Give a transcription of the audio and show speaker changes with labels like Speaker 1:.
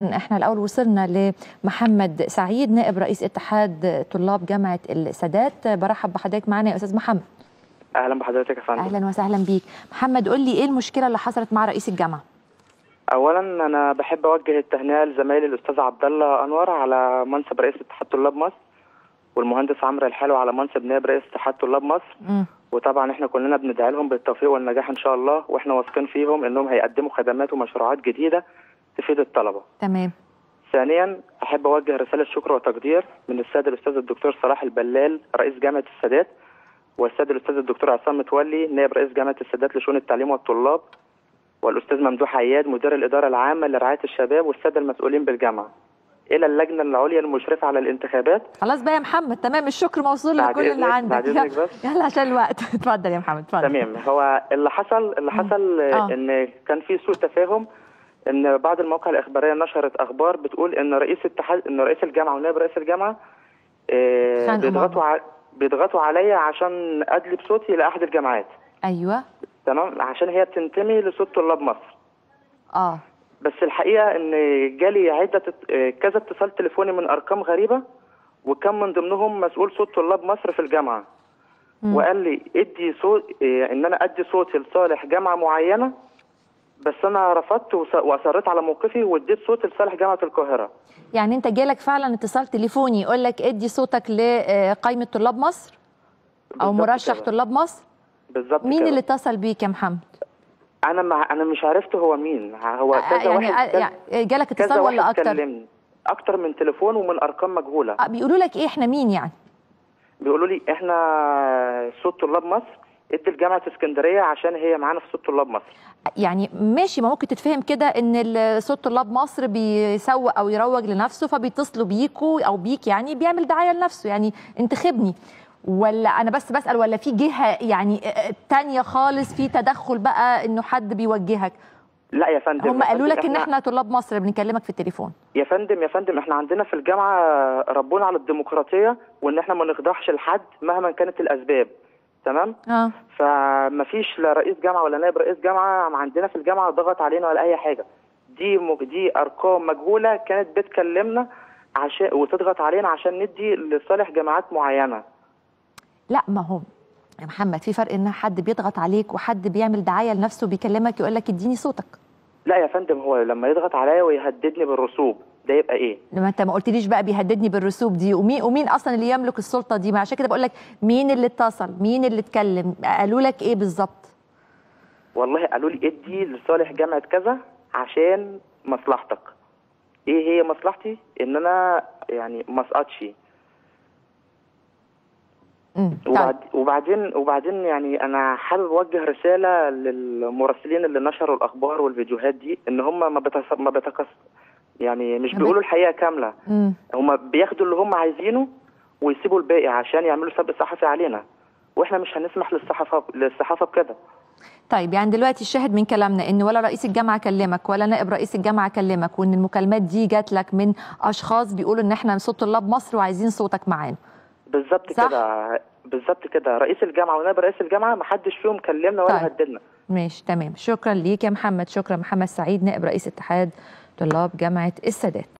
Speaker 1: احنا الاول وصلنا لمحمد سعيد نائب رئيس اتحاد طلاب جامعه السادات برحب بحضرتك معانا يا استاذ محمد
Speaker 2: اهلا بحضرتك يا فندم
Speaker 1: اهلا وسهلا بيك محمد قول لي ايه المشكله اللي حصلت مع رئيس الجامعه
Speaker 2: اولا انا بحب اوجه التهنئه لزمايلي الاستاذ عبد الله انور على منصب رئيس اتحاد طلاب مصر والمهندس عمرو الحلو على منصب نائب رئيس اتحاد طلاب مصر
Speaker 1: مم.
Speaker 2: وطبعا احنا كلنا بندعي لهم بالتوفيق والنجاح ان شاء الله واحنا واثقين فيهم انهم هيقدموا خدمات ومشروعات جديده تفيد الطلبه
Speaker 1: تمام
Speaker 2: ثانيا احب اوجه رساله شكر وتقدير من السيد الاستاذ الدكتور صلاح البلال رئيس جامعه السادات والسيد الاستاذ الدكتور عصام متولي نائب رئيس جامعه السادات لشؤون التعليم والطلاب والاستاذ ممدوح عياد مدير الاداره العامه لرعايه الشباب والساده المسؤولين بالجامعه الى اللجنه العليا المشرفه على الانتخابات
Speaker 1: خلاص بقى يا محمد تمام الشكر موصول
Speaker 2: بعد
Speaker 1: لكل اللي
Speaker 2: إذنك-
Speaker 1: عندك
Speaker 2: بعد إذنك بس.
Speaker 1: يلا عشان الوقت اتفضل يا محمد اتفضل
Speaker 2: تمام هو اللي حصل اللي حصل
Speaker 1: آه.
Speaker 2: آه. ان كان في سوء تفاهم ان بعض المواقع الاخباريه نشرت اخبار بتقول ان رئيس اتحاد ان رئيس الجامعه ونائب رئيس الجامعه آه
Speaker 1: خانقوا
Speaker 2: بيضغطوا ع... بيضغطوا عليا عشان ادلي بصوتي لاحد الجامعات
Speaker 1: ايوه
Speaker 2: تمام عشان هي بتنتمي لصوت طلاب مصر
Speaker 1: اه
Speaker 2: بس الحقيقه ان جالي عده ات- آه، كذا اتصال تليفوني من ارقام غريبه وكان من ضمنهم مسؤول صوت طلاب مصر في الجامعه
Speaker 1: مم.
Speaker 2: وقال لي ادي صوت إيه، ان انا ادي صوتي لصالح جامعه معينه بس انا رفضت وص- واصريت على موقفي واديت صوتي لصالح جامعه القاهره
Speaker 1: يعني انت جالك فعلا اتصال تليفوني يقول لك ادي صوتك لقائمه طلاب مصر او
Speaker 2: بالظبط
Speaker 1: مرشح
Speaker 2: كده.
Speaker 1: طلاب مصر
Speaker 2: بالظبط
Speaker 1: مين
Speaker 2: كده.
Speaker 1: اللي اتصل بيك يا محمد
Speaker 2: انا مع انا مش عرفت هو مين هو
Speaker 1: آه،
Speaker 2: كذا
Speaker 1: يعني
Speaker 2: واحد
Speaker 1: آه،
Speaker 2: كذا-
Speaker 1: يعني جالك
Speaker 2: كذا
Speaker 1: اتصال ولا
Speaker 2: واحد
Speaker 1: اكتر
Speaker 2: كلمني اكتر من تليفون ومن ارقام مجهوله
Speaker 1: آه، بيقولوا لك ايه احنا مين يعني
Speaker 2: بيقولوا لي احنا صوت طلاب مصر ادي لجامعه اسكندريه عشان هي معانا في صوت طلاب مصر
Speaker 1: يعني ماشي ما ممكن تتفهم كده ان ال- صوت طلاب مصر بيسوق او يروج لنفسه فبيتصلوا بيكوا او بيك يعني بيعمل دعايه لنفسه يعني انتخبني ولا انا بس بسال ولا في جهه يعني آه، تانية خالص في تدخل بقى انه حد بيوجهك
Speaker 2: لا يا فندم
Speaker 1: هم
Speaker 2: يا
Speaker 1: قالوا
Speaker 2: فندم،
Speaker 1: لك ان احنا طلاب مصر بنكلمك في التليفون
Speaker 2: يا فندم يا فندم احنا عندنا في الجامعه ربنا على الديمقراطيه وان احنا ما نخضعش لحد مهما كانت الاسباب تمام
Speaker 1: اه
Speaker 2: فما فيش لا رئيس جامعه ولا نائب رئيس جامعه عندنا في الجامعه ضغط علينا ولا اي حاجه دي مج- دي ارقام مجهوله كانت بتكلمنا عشان وتضغط علينا عشان ندي لصالح جامعات معينه
Speaker 1: لا ما هو يا محمد في فرق ان حد بيضغط عليك وحد بيعمل دعايه لنفسه بيكلمك يقول لك اديني صوتك
Speaker 2: لا يا فندم هو لما يضغط عليا ويهددني بالرسوب ده يبقى ايه
Speaker 1: لما انت ما قلتليش بقى بيهددني بالرسوب دي ومين ومين اصلا اللي يملك السلطه دي ما عشان كده بقول لك مين اللي اتصل مين اللي اتكلم قالوا لك ايه بالظبط
Speaker 2: والله قالوا لي ادي لصالح جامعه كذا عشان مصلحتك ايه هي مصلحتي ان انا يعني ما اسقطش
Speaker 1: امم
Speaker 2: وبعد وبعدين وبعدين يعني انا حابب اوجه رساله للمراسلين اللي نشروا الاخبار والفيديوهات دي ان هم ما بتس... ما بتكس يعني مش
Speaker 1: ما
Speaker 2: بيقولوا الحقيقه كامله
Speaker 1: امم
Speaker 2: هم بياخدوا اللي هم عايزينه ويسيبوا الباقي عشان يعملوا سبق صحفي علينا واحنا مش هنسمح للصحافه للصحافه بكده
Speaker 1: طيب يعني دلوقتي الشاهد من كلامنا ان ولا رئيس الجامعه كلمك ولا نائب رئيس الجامعه كلمك وان المكالمات دي جات لك من اشخاص بيقولوا ان احنا صوت طلاب مصر وعايزين صوتك معانا
Speaker 2: بالظبط
Speaker 1: صح؟
Speaker 2: كده بالظبط كده رئيس الجامعه ونائب رئيس الجامعه ما حدش فيهم كلمنا ولا
Speaker 1: طيب.
Speaker 2: هددنا
Speaker 1: ماشي تمام شكرا ليك يا محمد شكرا محمد سعيد نائب رئيس اتحاد طلاب جامعه السادات